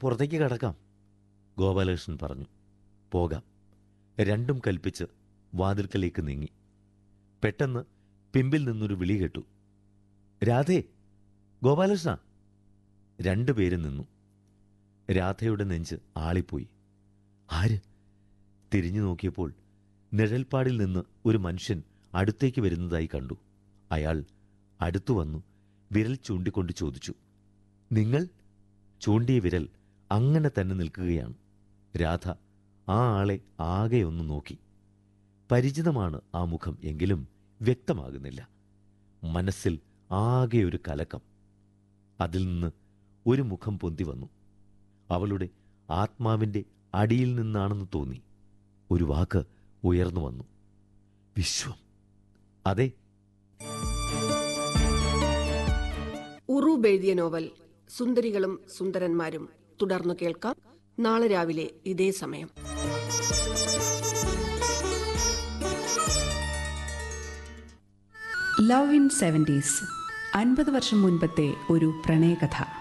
പുറത്തേക്ക് കടക്കാം ഗോപാലകൃഷ്ണൻ പറഞ്ഞു പോകാം രണ്ടും കൽപ്പിച്ച് വാതിൽക്കലേക്ക് നീങ്ങി പെട്ടെന്ന് പിമ്പിൽ നിന്നൊരു വിളി കേട്ടു രാധേ ഗോപാലകൃഷ്ണ രണ്ടുപേരും നിന്നു രാധയുടെ നെഞ്ച് ആളിപ്പോയി ആര് തിരിഞ്ഞു നോക്കിയപ്പോൾ നിഴൽപ്പാടിൽ നിന്ന് ഒരു മനുഷ്യൻ അടുത്തേക്ക് വരുന്നതായി കണ്ടു അയാൾ അടുത്തു വന്നു വിരൽ ചൂണ്ടിക്കൊണ്ട് ചോദിച്ചു നിങ്ങൾ ചൂണ്ടിയ വിരൽ അങ്ങനെ തന്നെ നിൽക്കുകയാണ് രാധ ആ ആളെ ആകെ ഒന്ന് നോക്കി പരിചിതമാണ് ആ മുഖം എങ്കിലും വ്യക്തമാകുന്നില്ല മനസ്സിൽ ആകെ ഒരു കലക്കം അതിൽ നിന്ന് ഒരു മുഖം പൊന്തി വന്നു അവളുടെ ആത്മാവിൻ്റെ അടിയിൽ നിന്നാണെന്ന് തോന്നി ഒരു വാക്ക് ഉയർന്നു വന്നു വിശ്വം അതെ ഉറൂബ് എഴുതിയ നോവൽ സുന്ദരികളും സുന്ദരന്മാരും തുടർന്നു കേൾക്കാം നാളെ രാവിലെ ഇതേ സമയം ലവ് ഇൻ സെവൻറ്റീസ് അൻപത് വർഷം മുൻപത്തെ ഒരു പ്രണയകഥ